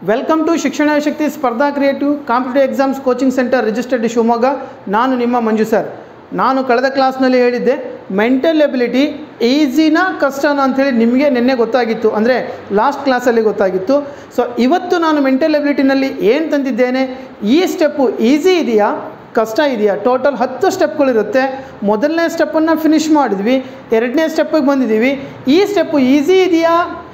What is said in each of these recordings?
welcome to Shikshana Shakti ಸ್ಪರ್ಧಾ creative competitive exams coaching centre registered Shivamogga ನಾನು ನಿಮ್ಮ ಮಂಜು ಸರ್ ನಾನು ಕಳೆದ ಕ್ಲಾಸ್ನಲ್ಲಿ ಹೇಳಿದ್ದೆ ಮೆಂಟಲ್ ಎಬಿಲಿಟಿ ಈಸಿನ ಕಷ್ಟನ ಅಂಥೇಳಿ ನಿಮಗೆ ನಿನ್ನೆ ಗೊತ್ತಾಗಿತ್ತು ಅಂದರೆ ಲಾಸ್ಟ್ ಕ್ಲಾಸಲ್ಲಿ ಗೊತ್ತಾಗಿತ್ತು ಸೊ ಇವತ್ತು ನಾನು ಮೆಂಟಲ್ ಎಬಿಲಿಟಿನಲ್ಲಿ ಏನು ತಂದಿದ್ದೇನೆ ಈ ಸ್ಟೆಪ್ಪು ಈಸಿ ಇದೆಯಾ ಕಷ್ಟ ಇದೆಯಾ ಟೋಟಲ್ ಹತ್ತು ಸ್ಟೆಪ್ಗಳಿರುತ್ತೆ ಮೊದಲನೇ ಸ್ಟೆಪ್ಪನ್ನು ಫಿನಿಷ್ ಮಾಡಿದ್ವಿ ಎರಡನೇ ಸ್ಟೆಪ್ಪಿಗೆ ಬಂದಿದ್ದೀವಿ ಈ ಸ್ಟೆಪ್ಪು ಈಸಿ ಇದೆಯಾ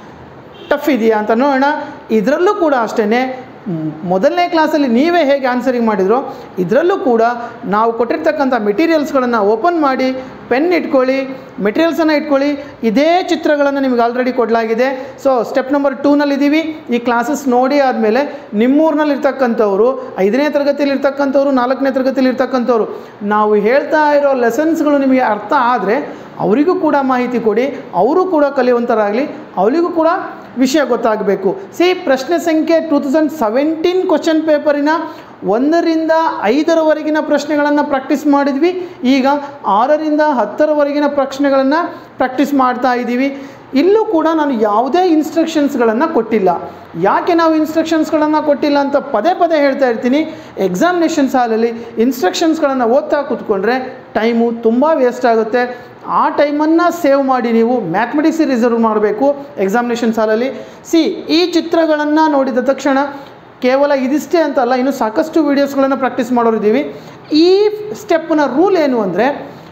ಟಫ್ ಇದೆಯಾ ಅಂತ ನೋಡೋಣ ಇದರಲ್ಲೂ ಕೂಡ ಅಷ್ಟೇ ಮೊದಲನೇ ಕ್ಲಾಸಲ್ಲಿ ನೀವೇ ಹೇಗೆ ಆನ್ಸರಿಂಗ್ ಮಾಡಿದ್ರೋ ಇದರಲ್ಲೂ ಕೂಡ ನಾವು ಕೊಟ್ಟಿರ್ತಕ್ಕಂಥ ಮೆಟೀರಿಯಲ್ಸ್ಗಳನ್ನು ಓಪನ್ ಮಾಡಿ ಪೆನ್ ಇಟ್ಕೊಳ್ಳಿ ಮೆಟೀರಿಯಲ್ಸನ್ನು ಇಟ್ಕೊಳ್ಳಿ ಇದೇ ಚಿತ್ರಗಳನ್ನು ನಿಮಗೆ ಆಲ್ರೆಡಿ ಕೊಡಲಾಗಿದೆ ಸೊ ಸ್ಟೆಪ್ ನಂಬರ್ ಟೂನಲ್ಲಿದ್ದೀವಿ ಈ ಕ್ಲಾಸಸ್ ನೋಡಿ ಆದಮೇಲೆ ನಿಮ್ಮೂರಿನಲ್ಲಿ ಇರ್ತಕ್ಕಂಥವ್ರು ಐದನೇ ತರಗತಿಯಲ್ಲಿ ಇರ್ತಕ್ಕಂಥವ್ರು ನಾಲ್ಕನೇ ತರಗತಿಯಲ್ಲಿ ಇರ್ತಕ್ಕಂಥವ್ರು ನಾವು ಹೇಳ್ತಾ ಇರೋ ಲೆಸನ್ಸ್ಗಳು ನಿಮಗೆ ಅರ್ಥ ಆದರೆ ಅವರಿಗೂ ಕೂಡ ಮಾಹಿತಿ ಕೊಡಿ ಅವರು ಕೂಡ ಕಲಿಯುವಂಥರಾಗಲಿ ಅವರಿಗೂ ಕೂಡ ವಿಷಯ ಗೊತ್ತಾಗಬೇಕು ಸಿ ಪ್ರಶ್ನೆ ಸಂಖ್ಯೆ ಟೂ ತೌಸಂಡ್ ಸೆವೆಂಟೀನ್ ಕ್ವಶನ್ ಪೇಪರಿನ ಒಂದರಿಂದ ಐದರವರೆಗಿನ ಪ್ರಶ್ನೆಗಳನ್ನು ಪ್ರಾಕ್ಟೀಸ್ ಮಾಡಿದ್ವಿ ಈಗ ಆರರಿಂದ ಹತ್ತರವರೆಗಿನ ಪ್ರಶ್ನೆಗಳನ್ನು ಪ್ರಾಕ್ಟೀಸ್ ಮಾಡ್ತಾ ಇದ್ದೀವಿ ಇಲ್ಲೂ ಕೂಡ ನಾನು ಯಾವುದೇ ಇನ್ಸ್ಟ್ರಕ್ಷನ್ಸ್ಗಳನ್ನು ಕೊಟ್ಟಿಲ್ಲ ಯಾಕೆ ನಾವು ಇನ್ಸ್ಟ್ರಕ್ಷನ್ಸ್ಗಳನ್ನು ಕೊಟ್ಟಿಲ್ಲ ಅಂತ ಪದೇ ಪದೇ ಹೇಳ್ತಾ ಇರ್ತೀನಿ ಎಕ್ಸಾಮಿನೇಷನ್ಸ್ ಹಾಲಲ್ಲಿ ಇನ್ಸ್ಟ್ರಕ್ಷನ್ಸ್ಗಳನ್ನು ಓದ್ತಾ ಕೂತ್ಕೊಂಡ್ರೆ ಟೈಮು ತುಂಬ ವೇಸ್ಟ್ ಆಗುತ್ತೆ ಆ ಟೈಮನ್ನು ಸೇವ್ ಮಾಡಿ ನೀವು ಮ್ಯಾಥಮೆಟಿಕ್ಸ್ ರಿಸರ್ವ್ ಮಾಡಬೇಕು ಎಕ್ಸಾಮಿನೇಷನ್ ಸಾಲಲ್ಲಿ ಸಿ ಈ ಚಿತ್ರಗಳನ್ನು ನೋಡಿದ ತಕ್ಷಣ ಕೇವಲ ಇದಿಷ್ಟೇ ಅಂತಲ್ಲ ಇನ್ನು ಸಾಕಷ್ಟು ವೀಡಿಯೋಸ್ಗಳನ್ನು ಪ್ರಾಕ್ಟೀಸ್ ಮಾಡೋರಿದ್ದೀವಿ ಈ ಸ್ಟೆಪ್ನ ರೂಲ್ ಏನು ಅಂದರೆ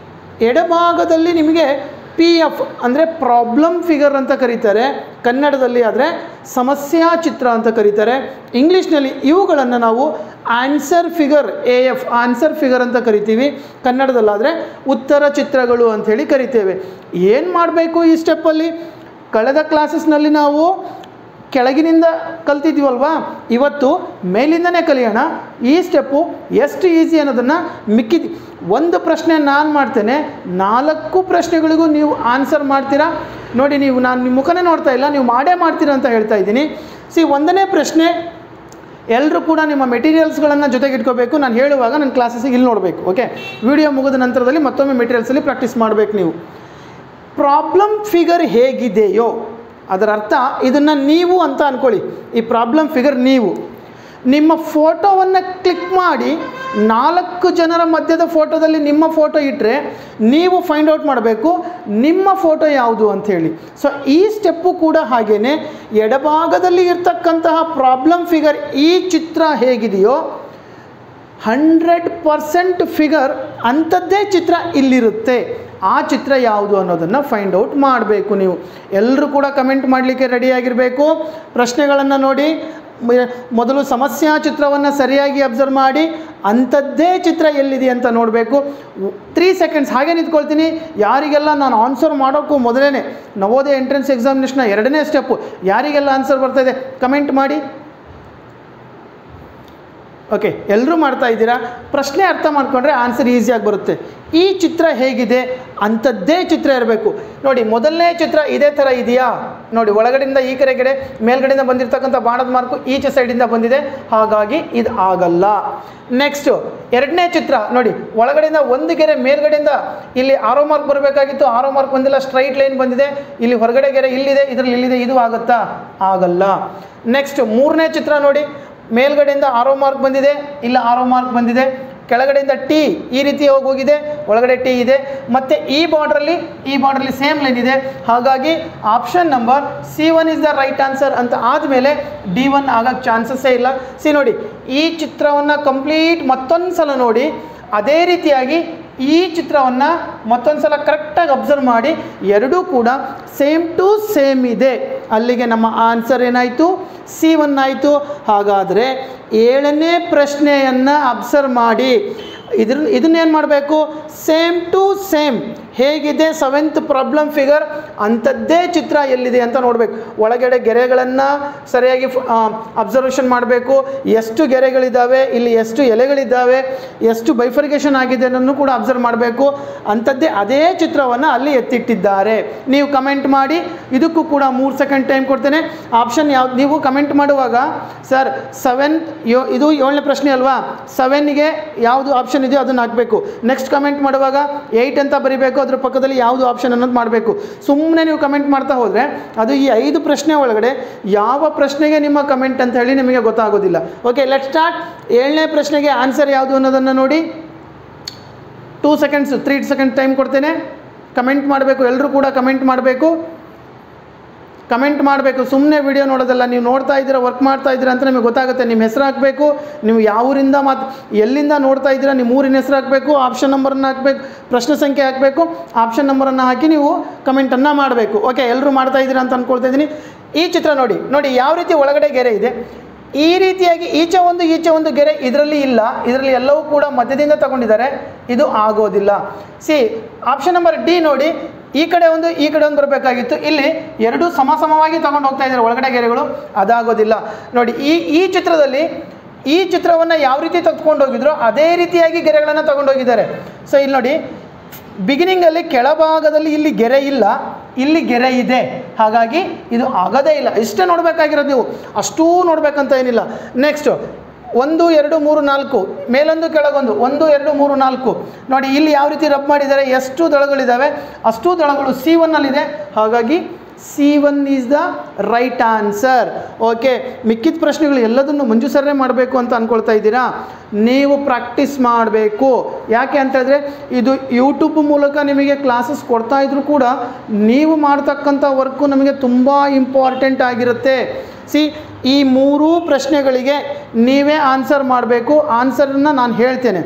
ಎಡಭಾಗದಲ್ಲಿ ನಿಮಗೆ ಪಿ ಎಫ್ ಅಂದರೆ ಪ್ರಾಬ್ಲಮ್ ಫಿಗರ್ ಅಂತ ಕರೀತಾರೆ ಕನ್ನಡದಲ್ಲಿ ಆದರೆ ಸಮಸ್ಯಾ ಚಿತ್ರ ಅಂತ ಕರೀತಾರೆ ಇಂಗ್ಲೀಷ್ನಲ್ಲಿ ಇವುಗಳನ್ನು ನಾವು answer figure A F answer figure ಅಂತ ಕರಿತೀವಿ ಕನ್ನಡದಲ್ಲಾದರೆ ಉತ್ತರ ಚಿತ್ರಗಳು ಅಂಥೇಳಿ ಕರಿತೇವೆ ಏನು ಮಾಡಬೇಕು ಈ ಸ್ಟೆಪ್ಪಲ್ಲಿ ಕಳೆದ ಕ್ಲಾಸಸ್ನಲ್ಲಿ ನಾವು ಕೆಳಗಿನಿಂದ ಕಲ್ತಿದ್ದೀವಲ್ವಾ ಇವತ್ತು ಮೇಲಿಂದನೇ ಕಲಿಯೋಣ ಈ ಸ್ಟೆಪ್ಪು ಎಷ್ಟು ಈಸಿ ಅನ್ನೋದನ್ನು ಮಿಕ್ಕಿದ್ದು ಒಂದು ಪ್ರಶ್ನೆ ನಾನು ಮಾಡ್ತೇನೆ ನಾಲ್ಕು ಪ್ರಶ್ನೆಗಳಿಗೂ ನೀವು ಆನ್ಸರ್ ಮಾಡ್ತೀರಾ ನೋಡಿ ನೀವು ನಾನು ನಿಮ್ಮ ಮುಖನೇ ನೋಡ್ತಾ ಇಲ್ಲ ನೀವು ಮಾಡೇ ಮಾಡ್ತೀರಾ ಅಂತ ಹೇಳ್ತಾ ಇದ್ದೀನಿ ಸಿ ಒಂದನೇ ಪ್ರಶ್ನೆ ಎಲ್ಲರೂ ಕೂಡ ನಿಮ್ಮ ಮೆಟೀರಿಯಲ್ಸ್ಗಳನ್ನು ಜೊತೆಗೆ ಇಟ್ಕೋಬೇಕು ನಾನು ಹೇಳುವಾಗ ನನ್ನ ಕ್ಲಾಸಸ್ಸಿಗೆ ಇಲ್ಲಿ ನೋಡಬೇಕು ಓಕೆ ವಿಡಿಯೋ ಮುಗಿದ ನಂತರದಲ್ಲಿ ಮತ್ತೊಮ್ಮೆ ಮೆಟೀರಿಯಲ್ಸಲ್ಲಿ ಪ್ರಾಕ್ಟೀಸ್ ಮಾಡಬೇಕು ನೀವು ಪ್ರಾಬ್ಲಮ್ ಫಿಗರ್ ಹೇಗಿದೆಯೋ ಅದರ ಅರ್ಥ ಇದನ್ನು ನೀವು ಅಂತ ಅಂದ್ಕೊಳ್ಳಿ ಈ ಪ್ರಾಬ್ಲಮ್ ಫಿಗರ್ ನೀವು ನಿಮ್ಮ ಫೋಟೋವನ್ನು ಕ್ಲಿಕ್ ಮಾಡಿ ನಾಲ್ಕು ಜನರ ಮಧ್ಯದ ಫೋಟೋದಲ್ಲಿ ನಿಮ್ಮ ಫೋಟೋ ಇಟ್ಟರೆ ನೀವು ಫೈಂಡ್ ಔಟ್ ಮಾಡಬೇಕು ನಿಮ್ಮ ಫೋಟೋ ಯಾವುದು ಅಂಥೇಳಿ ಸೊ ಈ ಸ್ಟೆಪ್ಪು ಕೂಡ ಹಾಗೆಯೇ ಎಡಭಾಗದಲ್ಲಿ ಇರ್ತಕ್ಕಂತಹ ಪ್ರಾಬ್ಲಮ್ ಫಿಗರ್ ಈ ಚಿತ್ರ ಹೇಗಿದೆಯೋ ಹಂಡ್ರೆಡ್ ಪರ್ಸೆಂಟ್ ಫಿಗರ್ ಅಂಥದ್ದೇ ಚಿತ್ರ ಇಲ್ಲಿರುತ್ತೆ ಆ ಚಿತ್ರ ಯಾವುದು ಅನ್ನೋದನ್ನು ಫೈಂಡ್ ಔಟ್ ಮಾಡಬೇಕು ನೀವು ಎಲ್ಲರೂ ಕೂಡ ಕಮೆಂಟ್ ಮಾಡಲಿಕ್ಕೆ ರೆಡಿಯಾಗಿರಬೇಕು ಪ್ರಶ್ನೆಗಳನ್ನು ನೋಡಿ ಮ- ಮೊದಲು ಸಮಸ್ಯಾ ಚಿತ್ರವನ್ನು ಸರಿಯಾಗಿ ಅಬ್ಸರ್ವ್ ಮಾಡಿ ಅಂಥದ್ದೇ ಚಿತ್ರ ಎಲ್ಲಿದೆ ಅಂತ ನೋಡಬೇಕು ತ್ರೀ ಸೆಕೆಂಡ್ಸ್ ಹಾಗೆ ನಿಂತ್ಕೊಳ್ತೀನಿ ಯಾರಿಗೆಲ್ಲ ನಾನು ಆನ್ಸರ್ ಮಾಡೋಕ್ಕೂ ಮೊದಲೇ ನವೋದಯ ಎಂಟ್ರೆನ್ಸ್ ಎಕ್ಸಾಮಿನೇಷನ್ನ ಎರಡನೇ ಸ್ಟೆಪ್ಪು ಯಾರಿಗೆಲ್ಲ ಆನ್ಸರ್ ಬರ್ತಾಯಿದೆ ಕಮೆಂಟ್ ಮಾಡಿ ಓಕೆ ಎಲ್ಲರೂ ಮಾಡ್ತಾ ಇದ್ದೀರಾ ಪ್ರಶ್ನೆ ಅರ್ಥ ಮಾಡ್ಕೊಂಡ್ರೆ ಆನ್ಸರ್ ಈಸಿಯಾಗಿ ಬರುತ್ತೆ ಈ ಚಿತ್ರ ಹೇಗಿದೆ ಅಂಥದ್ದೇ ಚಿತ್ರ ಇರಬೇಕು ನೋಡಿ ಮೊದಲನೇ ಚಿತ್ರ ಇದೇ ಥರ ಇದೆಯಾ ನೋಡಿ ಒಳಗಡೆಯಿಂದ ಈ ಕಡೆ ಕಡೆ ಮೇಲ್ಗಡೆಯಿಂದ ಬಂದಿರತಕ್ಕಂಥ ಬಾಣದ ಮಾರ್ಕು ಈಚೆ ಸೈಡಿಂದ ಬಂದಿದೆ ಹಾಗಾಗಿ ಇದು ಆಗಲ್ಲ ನೆಕ್ಸ್ಟು ಎರಡನೇ ಚಿತ್ರ ನೋಡಿ ಒಳಗಡೆಯಿಂದ ಒಂದು ಗೆರೆ ಮೇಲ್ಗಡೆಯಿಂದ ಇಲ್ಲಿ ಆರೋ ಮಾರ್ಕ್ ಬರಬೇಕಾಗಿತ್ತು ಆರೋ ಮಾರ್ಕ್ ಬಂದಿಲ್ಲ ಸ್ಟ್ರೈಟ್ ಲೈನ್ ಬಂದಿದೆ ಇಲ್ಲಿ ಹೊರಗಡೆ ಗೆರೆ ಇಲ್ಲಿದೆ ಇದರಲ್ಲಿ ಇಲ್ಲಿದೆ ಇದು ಆಗುತ್ತಾ ಆಗಲ್ಲ ನೆಕ್ಸ್ಟ್ ಮೂರನೇ ಚಿತ್ರ ನೋಡಿ ಮೇಲ್ಗಡೆಯಿಂದ ಆರೋ ಮಾರ್ಕ್ ಬಂದಿದೆ ಇಲ್ಲ ಆರೋ ಮಾರ್ಕ್ ಬಂದಿದೆ ಕೆಳಗಡೆಯಿಂದ ಟಿ ಈ ರೀತಿ ಹೋಗಿ ಹೋಗಿದೆ ಒಳಗಡೆ ಟಿ ಇದೆ ಮತ್ತು ಈ ಬಾರ್ಡ್ರಲ್ಲಿ ಈ ಬಾರ್ಡ್ರಲ್ಲಿ ಸೇಮ್ ಲೈನ್ ಇದೆ ಹಾಗಾಗಿ option number C one is the right answer ಅಂತ ಆದಮೇಲೆ ಡಿ ಒನ್ ಆಗೋಕ್ಕೆ ಚಾನ್ಸಸ್ಸೇ ಇಲ್ಲ ಸಿ ನೋಡಿ ಈ ಚಿತ್ರವನ್ನು ಕಂಪ್ಲೀಟ್ ಮತ್ತೊಂದು ಸಲ ನೋಡಿ ಅದೇ ರೀತಿಯಾಗಿ ಈ ಚಿತ್ರವನ್ನು ಮತ್ತೊಂದು ಸಲ ಕರೆಕ್ಟಾಗಿ ಅಬ್ಸರ್ವ್ ಮಾಡಿ ಎರಡೂ ಕೂಡ ಸೇಮ್ ಟು ಸೇಮ್ ಇದೆ ಅಲ್ಲಿಗೆ ನಮ್ಮ ಆನ್ಸರ್ ಏನಾಯಿತು ಸಿ ಒನ್ ಆಯಿತು ಹಾಗಾದರೆ ಏಳನೇ ಪ್ರಶ್ನೆಯನ್ನು ಅಬ್ಸರ್ವ್ ಮಾಡಿ ಇದ್ರ ಇದನ್ನೇನು ಮಾಡಬೇಕು ಸೇಮ್ ಟು ಸೇಮ್ ಹೇಗಿದೆ ಸೆವೆಂತ್ ಪ್ರಾಬ್ಲಮ್ ಫಿಗರ್ ಅಂಥದ್ದೇ ಚಿತ್ರ ಎಲ್ಲಿದೆ ಅಂತ ನೋಡಬೇಕು ಒಳಗಡೆ ಗೆರೆಗಳನ್ನು ಸರಿಯಾಗಿ ಅಬ್ಸರ್ವೇಷನ್ ಮಾಡಬೇಕು ಎಷ್ಟು ಗೆರೆಗಳಿದ್ದಾವೆ ಇಲ್ಲಿ ಎಷ್ಟು ಎಲೆಗಳಿದ್ದಾವೆ ಎಷ್ಟು ಬೈಫರ್ಗೇಷನ್ ಆಗಿದೆ ಅನ್ನೋದನ್ನು ಕೂಡ ಅಬ್ಸರ್ವ್ ಮಾಡಬೇಕು ಅಂಥದ್ದೇ ಅದೇ ಚಿತ್ರವನ್ನು ಅಲ್ಲಿ ಎತ್ತಿಟ್ಟಿದ್ದಾರೆ ನೀವು ಕಮೆಂಟ್ ಮಾಡಿ ಇದಕ್ಕೂ ಕೂಡ ಮೂರು ಸೆಕೆಂಡ್ ಟೈಮ್ ಕೊಡ್ತೇನೆ ಆಪ್ಷನ್ ಯಾವ್ದು ನೀವು ಕಮೆಂಟ್ ಮಾಡುವಾಗ ಸರ್ ಸೆವೆನ್ ಯೋ ಇದು ಏಳನೇ ಪ್ರಶ್ನೆ ಅಲ್ವಾ ಸೆವೆನ್ಗೆ ಯಾವುದು ಆಪ್ಷನ್ ಇದೆಯೋ ಅದನ್ನು ಹಾಕಬೇಕು ನೆಕ್ಸ್ಟ್ ಕಮೆಂಟ್ ಮಾಡುವಾಗ ಏಯ್ಟ್ ಅಂತ ಬರೀಬೇಕು ಅದ್ರ ಪಕ್ಕದಲ್ಲಿ ಯಾವುದು ಆಪ್ಷನ್ ಅನ್ನೋದು ಮಾಡಬೇಕು ಸುಮ್ಮನೆ ನೀವು ಕಮೆಂಟ್ ಮಾಡ್ತಾ ಹೋದರೆ ಅದು ಈ ಐದು ಪ್ರಶ್ನೆ ಒಳಗಡೆ ಯಾವ ಪ್ರಶ್ನೆಗೆ ನಿಮ್ಮ ಕಮೆಂಟ್ ಅಂತ ಹೇಳಿ ನಿಮಗೆ ಗೊತ್ತಾಗೋದಿಲ್ಲ ಓಕೆ ಲೆಟ್ ಸ್ಟಾರ್ಟ್ ಏಳನೇ ಪ್ರಶ್ನೆಗೆ ಆನ್ಸರ್ ಯಾವುದು ಅನ್ನೋದನ್ನು ನೋಡಿ two seconds three second time ಕೊಡ್ತೇನೆ ಕಮೆಂಟ್ ಮಾಡಬೇಕು ಎಲ್ಲರೂ ಕೂಡ ಕಮೆಂಟ್ ಮಾಡಬೇಕು ಕಮೆಂಟ್ ಮಾಡಬೇಕು ಸುಮ್ಮನೆ ವಿಡಿಯೋ ನೋಡೋದಲ್ಲ ನೀವು ನೋಡ್ತಾ ಇದ್ದೀರಾ ವರ್ಕ್ ಮಾಡ್ತಾ ಇದ್ದೀರಾ ಅಂತ ನಿಮಗೆ ಗೊತ್ತಾಗುತ್ತೆ ನಿಮ್ಮ ಹೆಸರು ಹಾಕಬೇಕು ನೀವು ಯಾವ ಊರಿಂದ ಮಾತು ಎಲ್ಲಿಂದ ನೋಡ್ತಾ ಇದ್ದೀರಾ ನಿಮ್ಮ ಊರಿನ ಹೆಸರು ಹಾಕಬೇಕು ಆಪ್ಷನ್ ನಂಬರನ್ನು ಹಾಕಬೇಕು ಪ್ರಶ್ನೆ ಸಂಖ್ಯೆ ಹಾಕಬೇಕು ಆಪ್ಷನ್ ನಂಬರನ್ನು ಹಾಕಿ ನೀವು ಕಮೆಂಟನ್ನು ಮಾಡಬೇಕು ಓಕೆ ಎಲ್ಲರೂ ಮಾಡ್ತಾ ಇದ್ದೀರಾ ಅಂತ ಅಂದ್ಕೊಳ್ತಾ ಇದ್ದೀನಿ ಈ ಚಿತ್ರ ನೋಡಿ ನೋಡಿ ಯಾವ ರೀತಿ ಒಳಗಡೆ ಗೆರೆ ಇದೆ ಈ ರೀತಿಯಾಗಿ ಈಚೆ ಒಂದು ಈಚೆ ಒಂದು ಗೆರೆ ಇದರಲ್ಲಿ ಇಲ್ಲ ಇದರಲ್ಲಿ ಎಲ್ಲವೂ ಕೂಡ ಮಧ್ಯದಿಂದ ತಗೊಂಡಿದ್ದಾರೆ ಇದು ಆಗೋದಿಲ್ಲ ಸಿ ಆಪ್ಷನ್ ನಂಬರ್ ಡಿ ನೋಡಿ ಈ ಕಡೆ ಒಂದು ಈ ಕಡೆ ಒಂದು ಬರಬೇಕಾಗಿತ್ತು ಇಲ್ಲಿ ಎರಡೂ ಸಮ ಸಮವಾಗಿ ತಗೊಂಡು ಹೋಗ್ತಾ ಇದ್ದಾರೆ ಒಳಗಡೆ ಗೆರೆಗಳು ಅದಾಗೋದಿಲ್ಲ ನೋಡಿ ಈ ಈ ಚಿತ್ರದಲ್ಲಿ ಈ ಚಿತ್ರವನ್ನು ಯಾವ ರೀತಿ ತೆಗೆದುಕೊಂಡು ಹೋಗಿದ್ರು ಅದೇ ರೀತಿಯಾಗಿ ಗೆರೆಗಳನ್ನು ತಗೊಂಡೋಗಿದ್ದಾರೆ ಸೊ ಇಲ್ಲಿ ನೋಡಿ ಬಿಗಿನಿಂಗಲ್ಲಿ ಕೆಳಭಾಗದಲ್ಲಿ ಇಲ್ಲಿ ಗೆರೆ ಇಲ್ಲ ಇಲ್ಲಿ ಗೆರೆ ಇದೆ ಹಾಗಾಗಿ ಇದು ಆಗದೇ ಇಲ್ಲ ಇಷ್ಟೇ ನೋಡಬೇಕಾಗಿರೋದು ನೀವು ಅಷ್ಟೂ ನೋಡಬೇಕಂತ ಏನಿಲ್ಲ ನೆಕ್ಸ್ಟ್ ಒಂದು ಎರಡು ಮೂರು ನಾಲ್ಕು ಮೇಲೊಂದು ಕೆಳಗೊಂದು ಒಂದು ಎರಡು ಮೂರು ನಾಲ್ಕು ನೋಡಿ ಇಲ್ಲಿ ಯಾವ ರೀತಿ ರಬ್ ಮಾಡಿದ್ದಾರೆ ಎಷ್ಟು ದಳಗಳಿದ್ದಾವೆ ಅಷ್ಟು ದಳಗಳು ಸಿ ಒನ್ನಲ್ಲಿದೆ ಹಾಗಾಗಿ C one is the right answer okay ಮಿಕ್ಕಿದ ಪ್ರಶ್ನೆಗಳು ಎಲ್ಲದನ್ನು ಮಂಜು ಸರ್ರೇ ಮಾಡಬೇಕು ಅಂತ ಅಂದ್ಕೊಳ್ತಾ ಇದ್ದೀರಾ ನೀವು ಪ್ರಾಕ್ಟೀಸ್ ಮಾಡಬೇಕು ಯಾಕೆ ಅಂತ ಹೇಳಿದ್ರೆ ಇದು ಯೂಟ್ಯೂಬ್ ಮೂಲಕ ನಿಮಗೆ ಕ್ಲಾಸಸ್ ಕೊಡ್ತಾ ಇದ್ರು ಕೂಡ ನೀವು ಮಾಡ್ತಕ್ಕಂಥ ವರ್ಕು ನಮಗೆ ತುಂಬ ಇಂಪಾರ್ಟೆಂಟ್ ಆಗಿರುತ್ತೆ ಸಿ ಈ ಮೂರೂ ಪ್ರಶ್ನೆಗಳಿಗೆ ನೀವೇ ಆನ್ಸರ್ ಮಾಡಬೇಕು ಆನ್ಸರನ್ನು ನಾನು ಹೇಳ್ತೇನೆ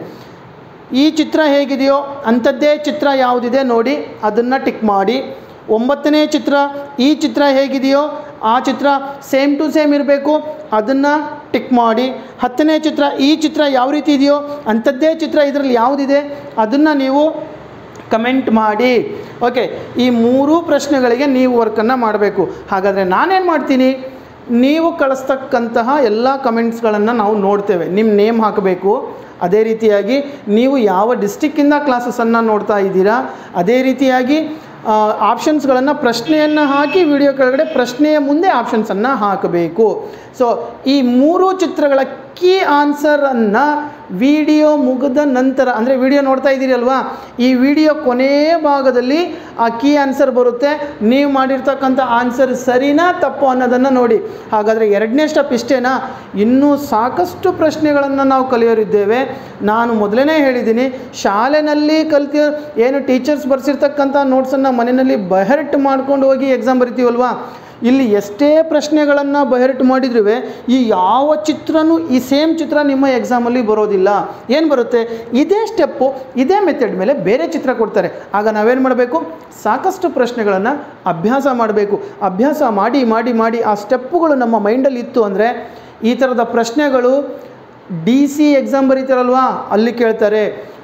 ಈ ಚಿತ್ರ ಹೇಗಿದೆಯೋ ಅಂಥದ್ದೇ ಚಿತ್ರ ಯಾವುದಿದೆ ನೋಡಿ ಅದನ್ನು ಟಿಕ್ ಮಾಡಿ ಒಂಬತ್ತನೇ ಚಿತ್ರ ಈ ಚಿತ್ರ ಹೇಗಿದೆಯೋ ಆ ಚಿತ್ರ ಸೇಮ್ ಟು ಸೇಮ್ ಇರಬೇಕು ಅದನ್ನು ಟಿಕ್ ಮಾಡಿ ಹತ್ತನೇ ಚಿತ್ರ ಈ ಚಿತ್ರ ಯಾವ ರೀತಿ ಇದೆಯೋ ಅಂಥದ್ದೇ ಚಿತ್ರ ಇದರಲ್ಲಿ ಯಾವುದಿದೆ ಅದನ್ನು ನೀವು ಕಮೆಂಟ್ ಮಾಡಿ ಓಕೆ ಈ ಮೂರೂ ಪ್ರಶ್ನೆಗಳಿಗೆ ನೀವು ವರ್ಕನ್ನು ಮಾಡಬೇಕು ಹಾಗಾದರೆ ನಾನೇನು ಮಾಡ್ತೀನಿ ನೀವು ಕಳಿಸ್ತಕ್ಕಂತಹ ಎಲ್ಲ ಕಮೆಂಟ್ಸ್ಗಳನ್ನು ನಾವು ನೋಡ್ತೇವೆ ನಿಮ್ಮ ನೇಮ್ ಹಾಕಬೇಕು ಅದೇ ರೀತಿಯಾಗಿ ನೀವು ಯಾವ ಡಿಸ್ಟಿಕ್ಕಿಂದ ಕ್ಲಾಸಸನ್ನು ನೋಡ್ತಾ ಇದ್ದೀರಾ ಅದೇ ರೀತಿಯಾಗಿ ಆಪ್ಷನ್ಸ್ಗಳನ್ನು ಪ್ರಶ್ನೆಯನ್ನು ಹಾಕಿ ವಿಡಿಯೋ ಕೆಳಗಡೆ ಪ್ರಶ್ನೆಯ ಮುಂದೆ ಆಪ್ಷನ್ಸನ್ನು ಹಾಕಬೇಕು ಸೊ ಈ ಮೂರು ಚಿತ್ರಗಳ ಕೀ ಆನ್ಸರನ್ನು ವಿಡಿಯೋ ಮುಗಿದ ನಂತರ ಅಂದರೆ ವಿಡಿಯೋ ನೋಡ್ತಾ ಇದ್ದೀರಿ ಅಲ್ವಾ ಈ ವಿಡಿಯೋ ಕೊನೆಯ ಭಾಗದಲ್ಲಿ ಆ ಕೀ ಆನ್ಸರ್ ಬರುತ್ತೆ ನೀವು ಮಾಡಿರ್ತಕ್ಕಂಥ ಆನ್ಸರ್ ಸರಿನಾ ತಪ್ಪು ಅನ್ನೋದನ್ನು ನೋಡಿ ಹಾಗಾದರೆ ಎರಡನೇ ಸ್ಟೆಪ್ ಇಷ್ಟೇನಾ ಇನ್ನೂ ಸಾಕಷ್ಟು ಪ್ರಶ್ನೆಗಳನ್ನು ನಾವು ಕಲಿಯೋರಿದ್ದೇವೆ ನಾನು ಮೊದಲೇ ಹೇಳಿದ್ದೀನಿ ಶಾಲೆನಲ್ಲಿ ಕಲ್ತಿ ಏನು ಟೀಚರ್ಸ್ ಬರ್ಸಿರ್ತಕ್ಕಂಥ ನೋಟ್ಸನ್ನು ಮನೆಯಲ್ಲಿ ಬಹರ್ಟ್ ಮಾಡ್ಕೊಂಡು ಹೋಗಿ ಎಕ್ಸಾಮ್ ಬರಿತೀವಲ್ವಾ ಇಲ್ಲಿ ಎಷ್ಟೇ ಪ್ರಶ್ನೆಗಳನ್ನು ಬಹರ್ಟ್ ಮಾಡಿದ್ರೂ ಈ ಯಾವ ಚಿತ್ರನೂ ಈ ಸೇಮ್ ಚಿತ್ರ ನಿಮ್ಮ ಎಕ್ಸಾಮಲ್ಲಿ ಬರೋದಿಲ್ಲ ಏನು ಬರುತ್ತೆ ಇದೇ ಸ್ಟೆಪ್ಪು ಇದೇ ಮೆಥಡ್ ಮೇಲೆ ಬೇರೆ ಚಿತ್ರ ಕೊಡ್ತಾರೆ ಆಗ ನಾವೇನು ಮಾಡಬೇಕು ಸಾಕಷ್ಟು ಪ್ರಶ್ನೆಗಳನ್ನು ಅಭ್ಯಾಸ ಮಾಡಬೇಕು ಅಭ್ಯಾಸ ಮಾಡಿ ಮಾಡಿ ಮಾಡಿ ಆ ಸ್ಟೆಪ್ಪುಗಳು ನಮ್ಮ ಮೈಂಡಲ್ಲಿ ಇತ್ತು ಅಂದರೆ ಈ ಥರದ ಪ್ರಶ್ನೆಗಳು ಡಿ ಸಿ ಎಕ್ಸಾಮ್ ಬರೀತಾರಲ್ವಾ ಅಲ್ಲಿ ಕೇಳ್ತಾರೆ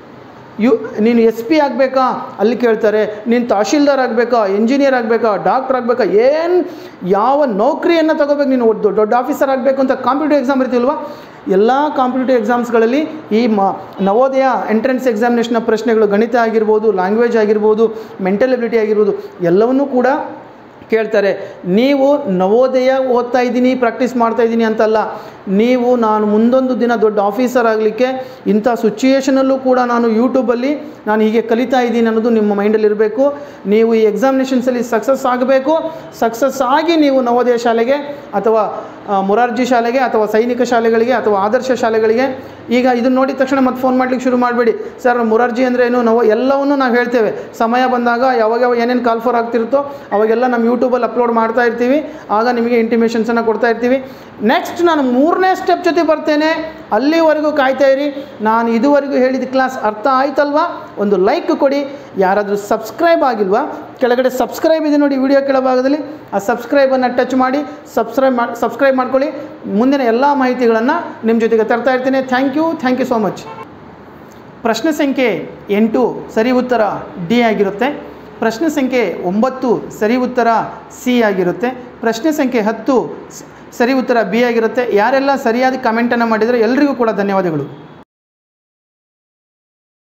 ಯು ನೀನು ಎಸ್ ಪಿ ಆಗಬೇಕಾ ಅಲ್ಲಿ ಕೇಳ್ತಾರೆ ನೀನು ತಹಶೀಲ್ದಾರ್ ಆಗಬೇಕಾ ಇಂಜಿನಿಯರ್ ಆಗಬೇಕಾ ಡಾಕ್ಟ್ರ್ ಆಗಬೇಕಾ ಏನು ಯಾವ ನೌಕರಿಯನ್ನು ತಗೋಬೇಕು ನೀನು ದೊಡ್ಡ ದೊಡ್ಡ ಆಫೀಸರ್ ಆಗಬೇಕು ಅಂತ ಕಾಂಪಿಟೇಟಿವ್ ಎಕ್ಸಾಮ್ ಇರ್ತೀಲ್ವಾ ಎಲ್ಲ ಕಾಂಪಿಟೇಟಿವ್ ಎಕ್ಸಾಮ್ಸ್ಗಳಲ್ಲಿ ಈ ಮ ನವೋದಯ ಎಂಟ್ರೆನ್ಸ್ ಎಕ್ಸಾಮಿನೇಷನ್ನ ಪ್ರಶ್ನೆಗಳು ಗಣಿತ ಆಗಿರ್ಬೋದು ಲ್ಯಾಂಗ್ವೇಜ್ ಆಗಿರ್ಬೋದು ಮೆಂಟಲ್ ಎಬಿಲಿಟಿ ಆಗಿರ್ಬೋದು ಎಲ್ಲವನ್ನೂ ಕೂಡ ಕೇಳ್ತಾರೆ ನೀವು ನವೋದಯ ಓದ್ತಾ ಇದ್ದೀನಿ ಪ್ರಾಕ್ಟೀಸ್ ಮಾಡ್ತಾ ಇದ್ದೀನಿ ಅಂತಲ್ಲ ನೀವು ನಾನು ಮುಂದೊಂದು ದಿನ ದೊಡ್ಡ ಆಫೀಸರ್ ಆಗಲಿಕ್ಕೆ ಇಂಥ ಸಿಚುಯೇಷನಲ್ಲೂ ಕೂಡ ನಾನು ಯೂಟ್ಯೂಬಲ್ಲಿ ನಾನು ಹೀಗೆ ಕಲಿತಾ ಇದ್ದೀನಿ ಅನ್ನೋದು ನಿಮ್ಮ ಮೈಂಡಲ್ಲಿ ಇರಬೇಕು ನೀವು ಈ ಎಕ್ಸಾಮಿನೇಷನ್ಸಲ್ಲಿ ಸಕ್ಸಸ್ ಆಗಬೇಕು ಸಕ್ಸಸ್ ಆಗಿ ನೀವು ನವೋದಯ ಶಾಲೆಗೆ ಅಥವಾ ಆ, ಮೊರಾರ್ಜಿ ಶಾಲೆಗೆ ಅಥವಾ ಸೈನಿಕ ಶಾಲೆಗಳಿಗೆ ಅಥವಾ ಆದರ್ಶ ಶಾಲೆಗಳಿಗೆ ಈಗ ಇದನ್ನು ನೋಡಿದ ತಕ್ಷಣ ಮತ್ತೆ ಫೋನ್ ಮಾಡ್ಲಿಕ್ಕೆ ಶುರು ಮಾಡಬೇಡಿ ಸರ್ ಮೊರಾರ್ಜಿ ಅಂದರೆ ಏನು ನಾವು ಎಲ್ಲವನ್ನೂ ನಾವು ಹೇಳ್ತೇವೆ ಸಮಯ ಬಂದಾಗ ಯಾವಾಗ ಯಾವಾಗ ಏನೇನು ಕಾಲ್ ಫಾರ್ ಆಗ್ತಿರುತ್ತೋ ಅವಾಗೆಲ್ಲ ನಮ್ಮ ಯೂಟ್ಯೂಬಲ್ಲಿ ಅಪ್ಲೋಡ್ ಮಾಡ್ತಾ ಇರ್ತೀವಿ ಆಗ ನಿಮಗೆ ಇಂಟಿಮೇಷನ್ಸನ್ನು ಕೊಡ್ತಾ ಇರ್ತೀವಿ ನೆಕ್ಸ್ಟ್ ನಾನು ಮೂರನೇ ಸ್ಟೆಪ್ ಜೊತೆ ಬರ್ತೇನೆ ಅಲ್ಲಿವರೆಗೂ ಕಾಯ್ತಾ ಇರಿ ನಾನು ಇದುವರೆಗೂ ಹೇಳಿದ ಕ್ಲಾಸ್ ಅರ್ಥ ಆಯ್ತಲ್ವಾ ಒಂದು ಲೈಕ್ ಕೊಡಿ ಯಾರಾದರೂ ಸಬ್ಸ್ಕ್ರೈಬ್ ಆಗಿಲ್ವಾ ಕೆಳಗಡೆ ಸಬ್ಸ್ಕ್ರೈಬ್ ಇದೆ ನೋಡಿ ವಿಡಿಯೋ ಕೆಳಭಾಗದಲ್ಲಿ ಆ ಸಬ್ಸ್ಕ್ರೈಬನ್ನು ಟಚ್ ಮಾಡಿ ಸಬ್ಸ್ಕ್ರೈಬ್ ಮಾಡಿ ಸಬ್ಸ್ಕ್ರೈಬ್ ಮಾಡ್ಕೊಳ್ಳಿ ಮುಂದಿನ ಎಲ್ಲ ಮಾಹಿತಿಗಳನ್ನು ನಿಮ್ಮ ಜೊತೆಗೆ ತರ್ತಾ ಇರ್ತೀನಿ thank you thank you so much ಪ್ರಶ್ನೆ ಸಂಖ್ಯೆ ಎಂಟು ಸರಿ ಉತ್ತರ ಡಿ ಆಗಿರುತ್ತೆ ಪ್ರಶ್ನೆ ಸಂಖ್ಯೆ ಒಂಬತ್ತು ಸರಿ ಉತ್ತರ ಸಿ ಆಗಿರುತ್ತೆ ಪ್ರಶ್ನೆ ಸಂಖ್ಯೆ ಹತ್ತು ಸ್- ಸರಿ ಉತ್ತರ ಬಿ ಆಗಿರುತ್ತೆ ಯಾರೆಲ್ಲ ಸರಿಯಾದ ಕಮೆಂಟನ್ನು ಮಾಡಿದರೆ ಎಲ್ರಿಗೂ ಕೂಡ ಧನ್ಯವಾದಗಳು